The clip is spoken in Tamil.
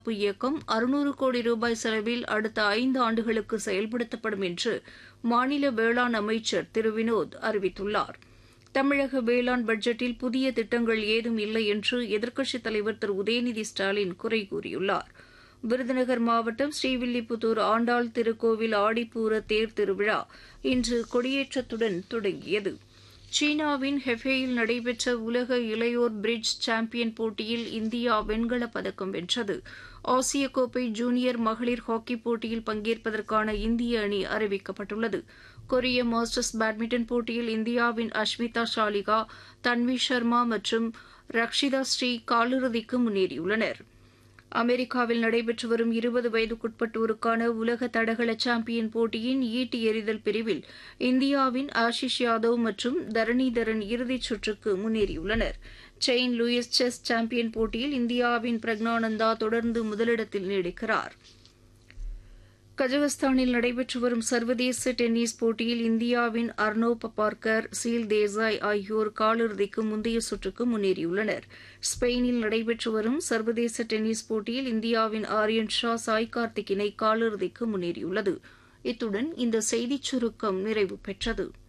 பாதுகாப்பு இயக்கம் அறுநூறு கோடி ரூபாய் செலவில் அடுத்த ஐந்து ஆண்டுகளுக்கு செயல்படுத்தப்படும் என்று மாநில வேளாண் அமைச்சர் திரு வினோத் அறிவித்துள்ளார் தமிழக வேளாண் பட்ஜெட்டில் புதிய திட்டங்கள் ஏதும் இல்லை என்று எதிர்க்கட்சித் தலைவர் திரு உதயநிதி ஸ்டாலின் குறை கூறியுள்ளார் விருதுநகர் மாவட்டம் ஸ்ரீவில்லிபுத்தூர் ஆண்டாள் திருக்கோவில் ஆடிப்பூர தேர் திருவிழா இன்று கொடியேற்றத்துடன் தொடங்கியது சீனாவின் ஹெஃபேயில் நடைபெற்ற உலக இளையோர் பிரிட்ஜ் சாம்பியன் போட்டியில் இந்தியா வெண்கலப் பதக்கம் வென்றது ஆசிய கோப்பை ஜூனியர் மகளிர் ஹாக்கி போட்டியில் பங்கேற்பதற்கான இந்திய அணி அறிவிக்கப்பட்டுள்ளது கொரிய மாஸ்டர்ஸ் பேட்மிண்டன் போட்டியில் இந்தியாவின் அஷ்மிதா ஷாலிகா தன்வி சர்மா மற்றும் ரக்ஷிதா ஸ்ரீ காலிறுதிக்கு முன்னேறியுள்ளனா் அமெரிக்காவில் நடைபெற்று வரும் இருபது வயதுக்குட்பட்டோருக்கான உலக தடகள சாம்பியன் போட்டியின் ஈட்டி எறிதல் பிரிவில் இந்தியாவின் ஆஷிஷ் யாதவ் மற்றும் தரணிதரன் இறுதிச் சுற்றுக்கு முன்னேறியுள்ளனர் செயின் லூயிஸ் செஸ் சாம்பியன் போட்டியில் இந்தியாவின் பிரக்னானந்தா தொடர்ந்து முதலிடத்தில் நீடிக்கிறார் கஜகஸ்தானில் நடைபெற்று வரும் சர்வதேச டென்னிஸ் போட்டியில் இந்தியாவின் அர்னோ பப்பார்கர் சீல் தேசாய் ஆகியோர் காலிறுதிக்கு முந்தைய சுற்றுக்கு முன்னேறியுள்ளனர் ஸ்பெயினில் நடைபெற்று வரும் சர்வதேச டென்னிஸ் போட்டியில் இந்தியாவின் ஆரியன் ஷா சாய் கார்த்திக் இணை காலிறுதிக்கு முன்னேறியுள்ளது இத்துடன் இந்த செய்திச் சுருக்கம் நிறைவு பெற்றது